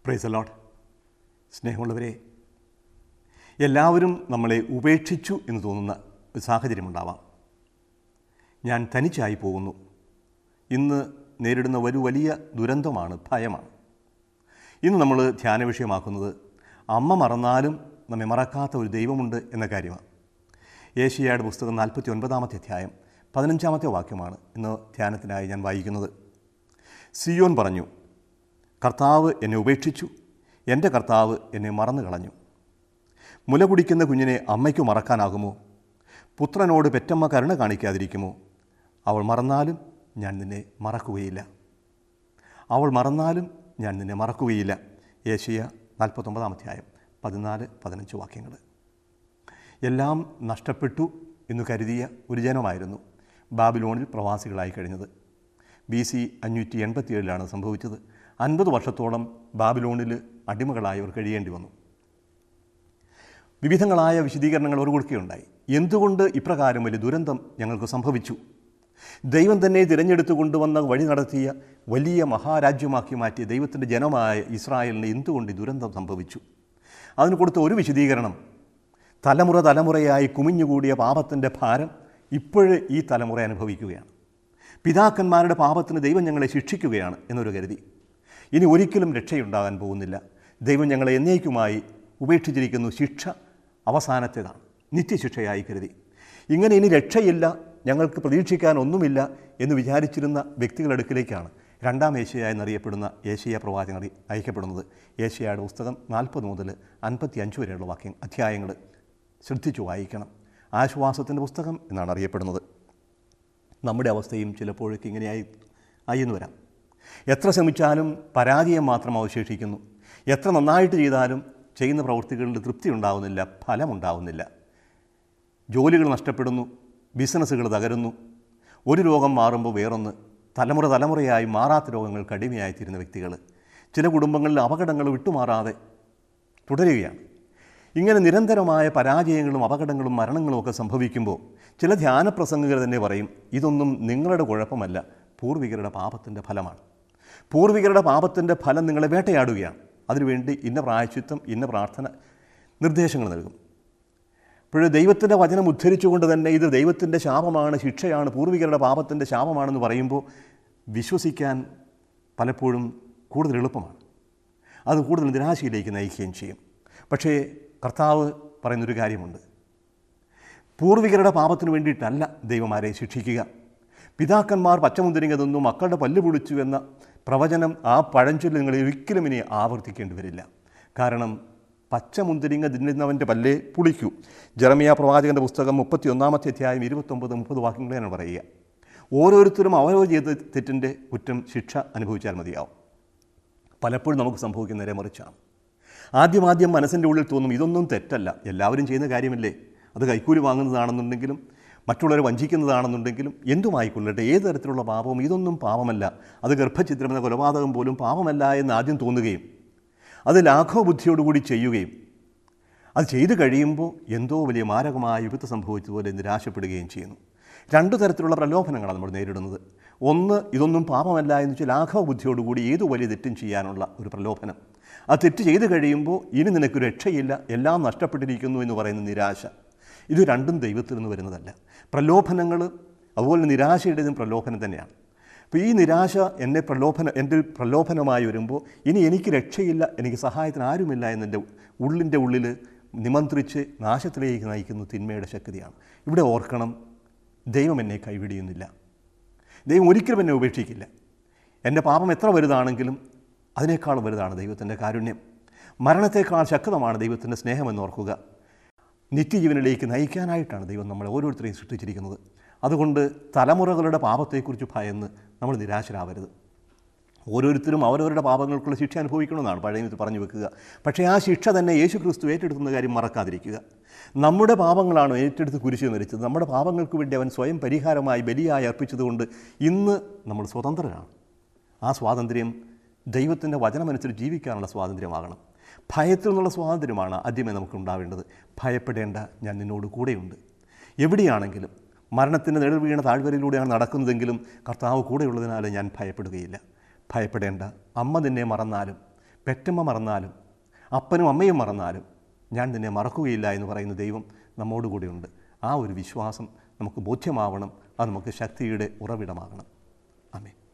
price ലോട്ട് സ്നേഹമുള്ളവരെ എല്ലാവരും നമ്മളെ ഉപേക്ഷിച്ചു എന്ന് തോന്നുന്ന ഒരു സാഹചര്യമുണ്ടാവാം ഞാൻ തനിച്ചായി പോകുന്നു ഇന്ന് നേരിടുന്ന ഒരു വലിയ ദുരന്തമാണ് ഭയമാണ് ഇന്ന് നമ്മൾ ധ്യാന വിഷയമാക്കുന്നത് അമ്മ മറന്നാലും നമ്മെ മറക്കാത്ത ഒരു ദൈവമുണ്ട് എന്ന കാര്യമാണ് ഏഷ്യയുടെ പുസ്തകം നാൽപ്പത്തി ഒൻപതാമത്തെ അധ്യായം പതിനഞ്ചാമത്തെ വാക്യമാണ് ഇന്ന് ധ്യാനത്തിനായി ഞാൻ വായിക്കുന്നത് സിയോൻ പറഞ്ഞു കർത്താവ് എന്നെ ഉപേക്ഷിച്ചു എൻ്റെ കർത്താവ് എന്നെ മറന്നു കളഞ്ഞു മുല കുടിക്കുന്ന കുഞ്ഞിനെ അമ്മയ്ക്ക് മറക്കാനാകുമോ പുത്രനോട് പെറ്റമ്മ കരുണ കാണിക്കാതിരിക്കുമോ അവൾ മറന്നാലും ഞാൻ നിന്നെ മറക്കുകയില്ല അവൾ മറന്നാലും ഞാൻ നിന്നെ മറക്കുകയില്ല ഏഷ്യ നാൽപ്പത്തൊമ്പതാം അധ്യായം പതിനാല് പതിനഞ്ച് വാക്യങ്ങൾ എല്ലാം നഷ്ടപ്പെട്ടു എന്ന് കരുതിയ ഒരു ജനമായിരുന്നു ബാബിലോണിൽ പ്രവാസികളായി കഴിഞ്ഞത് ബി സി അഞ്ഞൂറ്റി എൺപത്തിയേഴിലാണ് സംഭവിച്ചത് അൻപത് വർഷത്തോളം ബാബിലോണിൽ അടിമകളായവർ കഴിയേണ്ടി വന്നു വിവിധങ്ങളായ വിശദീകരണങ്ങൾ അവർ കൊടുക്കുകയുണ്ടായി എന്തുകൊണ്ട് ഇപ്രകാരം വലിയ ദുരന്തം ഞങ്ങൾക്ക് സംഭവിച്ചു ദൈവം തന്നെ തിരഞ്ഞെടുത്തു കൊണ്ടുവന്ന വഴി നടത്തിയ വലിയ മഹാരാജ്യമാക്കി മാറ്റിയ ദൈവത്തിൻ്റെ ജനമായ ഇസ്രായേലിന് എന്തുകൊണ്ട് ഈ ദുരന്തം സംഭവിച്ചു അതിന് കൊടുത്ത ഒരു വിശദീകരണം തലമുറ തലമുറയായി കുമിഞ്ഞുകൂടിയ പാപത്തിൻ്റെ ഭാരം ഇപ്പോഴ് ഈ തലമുറ അനുഭവിക്കുകയാണ് പിതാക്കന്മാരുടെ പാപത്തിന് ദൈവം ഞങ്ങളെ ശിക്ഷിക്കുകയാണ് എന്നൊരു കരുതി ഇനി ഒരിക്കലും രക്ഷയുണ്ടാകാൻ പോകുന്നില്ല ദൈവം ഞങ്ങളെ എന്നേക്കുമായി ഉപേക്ഷിച്ചിരിക്കുന്നു ശിക്ഷ അവസാനത്തേതാണ് നിത്യശിക്ഷയായി കരുതി ഇങ്ങനെ ഇനി രക്ഷയില്ല ഞങ്ങൾക്ക് പ്രതീക്ഷിക്കാൻ ഒന്നുമില്ല എന്ന് വിചാരിച്ചിരുന്ന വ്യക്തികളടുക്കിലേക്കാണ് രണ്ടാം ഏഷ്യ എന്നറിയപ്പെടുന്ന ഏഷ്യ പ്രവാചകൻ അറി- അയക്കപ്പെടുന്നത് ഏഷ്യയുടെ പുസ്തകം നാൽപ്പത് മുതൽ അൻപത്തി അഞ്ച് വരെയുള്ള വാക്യം അധ്യായങ്ങൾ ശ്രദ്ധിച്ചു വായിക്കണം ആശ്വാസത്തിൻ്റെ പുസ്തകം എന്നാണ് അറിയപ്പെടുന്നത് നമ്മുടെ അവസ്ഥയും ചിലപ്പോഴൊക്കെ ഇങ്ങനെയായി ആയെന്ന് വരാം എത്ര ശ്രമിച്ചാലും പരാജയം മാത്രം അവശേഷിക്കുന്നു എത്ര നന്നായിട്ട് ചെയ്താലും ചെയ്യുന്ന പ്രവൃത്തികളിൽ തൃപ്തി ഉണ്ടാവുന്നില്ല ഫലമുണ്ടാവുന്നില്ല ജോലികൾ നഷ്ടപ്പെടുന്നു ബിസിനസ്സുകൾ തകരുന്നു ഒരു രോഗം മാറുമ്പോൾ വേറൊന്ന് തലമുറ തലമുറയായി മാറാത്ത രോഗങ്ങൾക്ക് അടിമയായിത്തീരുന്ന വ്യക്തികൾ ചില കുടുംബങ്ങളിൽ അപകടങ്ങൾ വിട്ടുമാറാതെ തുടരുകയാണ് ഇങ്ങനെ നിരന്തരമായ പരാജയങ്ങളും അപകടങ്ങളും മരണങ്ങളും ഒക്കെ സംഭവിക്കുമ്പോൾ ചില ധ്യാനപ്രസംഗകർ തന്നെ പറയും ഇതൊന്നും നിങ്ങളുടെ കുഴപ്പമല്ല പൂർവികരുടെ പാപത്തിൻ്റെ ഫലമാണ് പൂർവികരുടെ പാപത്തിൻ്റെ ഫലം നിങ്ങളെ വേട്ടയാടുകയാണ് അതിനുവേണ്ടി ഇന്ന പ്രായശ്ചിത്തം ഇന്ന പ്രാർത്ഥന നിർദ്ദേശങ്ങൾ നൽകും ഇപ്പോഴും ദൈവത്തിൻ്റെ വചനം ഉദ്ധരിച്ചുകൊണ്ട് തന്നെ ഇത് ദൈവത്തിൻ്റെ ശാപമാണ് ശിക്ഷയാണ് പൂർവികരുടെ പാപത്തിൻ്റെ ശാപമാണെന്ന് പറയുമ്പോൾ വിശ്വസിക്കാൻ പലപ്പോഴും കൂടുതൽ എളുപ്പമാണ് അത് കൂടുതൽ നിരാശയിലേക്ക് നയിക്കുകയും ചെയ്യും പക്ഷേ കർത്താവ് പറയുന്നൊരു കാര്യമുണ്ട് പൂർവികരുടെ പാപത്തിന് വേണ്ടിയിട്ടല്ല ദൈവമാരെ ശിക്ഷിക്കുക പിതാക്കന്മാർ പച്ചമുന്തിരിങ്ങ തിന്നു മക്കളുടെ പല്ല് പൊളിച്ചു എന്ന പ്രവചനം ആ പഴഞ്ചൊല്ല് നിങ്ങൾ ഒരിക്കലും ഇനി ആവർത്തിക്കേണ്ടി വരില്ല കാരണം പച്ചമുന്തിരിങ്ങ തിന്നുന്നവൻ്റെ പല്ലേ പുളിക്കൂ ജെറമിയ പ്രവാചകൻ്റെ പുസ്തകം മുപ്പത്തി ഒന്നാമത്തെ അധ്യായം ഇരുപത്തൊമ്പത് മുപ്പത് വാക്യങ്ങളാണ് പറയുക ഓരോരുത്തരും അവരവർ ചെയ്ത തെറ്റിൻ്റെ കുറ്റം ശിക്ഷ അനുഭവിച്ചാൽ മതിയാവും പലപ്പോഴും നമുക്ക് സംഭവിക്കുന്ന നേരെ മറിച്ചാണ് ആദ്യമാദ്യം മനസ്സിൻ്റെ ഉള്ളിൽ തോന്നും ഇതൊന്നും തെറ്റല്ല എല്ലാവരും ചെയ്യുന്ന കാര്യമല്ലേ അത് കൈക്കൂലി വാങ്ങുന്നതാണെന്നുണ്ടെങ്കിലും മറ്റുള്ളവരെ വഞ്ചിക്കുന്നതാണെന്നുണ്ടെങ്കിലും എന്തുമായിക്കൊള്ളട്ടെ ഏത് തരത്തിലുള്ള പാപവും ഇതൊന്നും പാപമല്ല അത് ഗർഭഛിദ്രം എന്ന കൊലപാതകം പോലും പാപമല്ല എന്ന് ആദ്യം തോന്നുകയും അത് ലാഘവബുദ്ധിയോടുകൂടി ചെയ്യുകയും അത് ചെയ്തു കഴിയുമ്പോൾ എന്തോ വലിയ മാരകമായ വിപത്ത് സംഭവിച്ചതുപോലെ നിരാശപ്പെടുകയും ചെയ്യുന്നു രണ്ടു തരത്തിലുള്ള പ്രലോഭനങ്ങളാണ് നമ്മൾ നേരിടുന്നത് ഒന്ന് ഇതൊന്നും പാപമല്ല എന്ന് വെച്ചാൽ ലാഘവ ബുദ്ധിയോടുകൂടി ഏതു വലിയ തെറ്റും ചെയ്യാനുള്ള ഒരു പ്രലോഭനം ആ തെറ്റ് ചെയ്തു കഴിയുമ്പോൾ ഇനി നിനക്ക് രക്ഷയില്ല എല്ലാം നഷ്ടപ്പെട്ടിരിക്കുന്നു എന്ന് പറയുന്ന നിരാശ ഇത് രണ്ടും ദൈവത്തിൽ നിന്ന് വരുന്നതല്ല പ്രലോഭനങ്ങൾ അതുപോലെ നിരാശയുടേതും പ്രലോഭനം തന്നെയാണ് അപ്പോൾ ഈ നിരാശ എന്നെ പ്രലോഭന എൻ്റെ പ്രലോഭനമായി വരുമ്പോൾ ഇനി എനിക്ക് രക്ഷയില്ല എനിക്ക് സഹായത്തിന് ആരുമില്ല എന്നെൻ്റെ ഉള്ളിൻ്റെ ഉള്ളിൽ നിമന്ത്രിച്ച് നാശത്തിലേക്ക് നയിക്കുന്ന തിന്മയുടെ ശക്തിയാണ് ഇവിടെ ഓർക്കണം ദൈവം എന്നെ കൈവിടിയുന്നില്ല ദൈവം ഒരിക്കലും എന്നെ ഉപേക്ഷിക്കില്ല എൻ്റെ പാപം എത്ര വലുതാണെങ്കിലും അതിനേക്കാൾ വലുതാണ് ദൈവത്തിൻ്റെ കാരുണ്യം മരണത്തെക്കാൾ ശക്തമാണ് ദൈവത്തിൻ്റെ സ്നേഹമെന്ന് ഓർക്കുക നിത്യജീവനിലേക്ക് നയിക്കാനായിട്ടാണ് ദൈവം നമ്മളെ ഓരോരുത്തരെയും സൃഷ്ടിച്ചിരിക്കുന്നത് അതുകൊണ്ട് തലമുറകളുടെ പാപത്തെക്കുറിച്ച് ഭയന്ന് നമ്മൾ നിരാശരാവരുത് ഓരോരുത്തരും അവരവരുടെ പാപങ്ങൾക്കുള്ള ശിക്ഷ അനുഭവിക്കണമെന്നാണ് പഴയ നിയമത്തിൽ പറഞ്ഞു വെക്കുക പക്ഷേ ആ ശിക്ഷ തന്നെ യേശു ക്രിസ്തു ഏറ്റെടുക്കുന്ന കാര്യം മറക്കാതിരിക്കുക നമ്മുടെ പാപങ്ങളാണ് ഏറ്റെടുത്ത് കുരിശ് മരിച്ചത് നമ്മുടെ പാപങ്ങൾക്ക് വേണ്ടി അവൻ സ്വയം പരിഹാരമായി ബലിയായി അർപ്പിച്ചതുകൊണ്ട് ഇന്ന് നമ്മൾ സ്വതന്ത്രരാണ് ആ സ്വാതന്ത്ര്യം ദൈവത്തിൻ്റെ വചനമനുസരിച്ച് ജീവിക്കാനുള്ള സ്വാതന്ത്ര്യമാകണം ഭയത്തിൽ നിന്നുള്ള സ്വാതന്ത്ര്യമാണ് ആദ്യമേ നമുക്ക് ഉണ്ടാവേണ്ടത് ഭയപ്പെടേണ്ട ഞാൻ നിന്നോട് കൂടെയുണ്ട് എവിടെയാണെങ്കിലും മരണത്തിൻ്റെ നിഴൽ വീണ താഴ്വരയിലൂടെയാണ് നടക്കുന്നതെങ്കിലും കർത്താവ് കൂടെയുള്ളതിനാൽ ഞാൻ ഭയപ്പെടുകയില്ല ഭയപ്പെടേണ്ട അമ്മ നിന്നെ മറന്നാലും പെറ്റമ്മ മറന്നാലും അപ്പനും അമ്മയും മറന്നാലും ഞാൻ നിന്നെ മറക്കുകയില്ല എന്ന് പറയുന്ന ദൈവം നമ്മോടുകൂടിയുണ്ട് ആ ഒരു വിശ്വാസം നമുക്ക് ബോധ്യമാവണം അത് നമുക്ക് ശക്തിയുടെ ഉറവിടമാകണം അമേ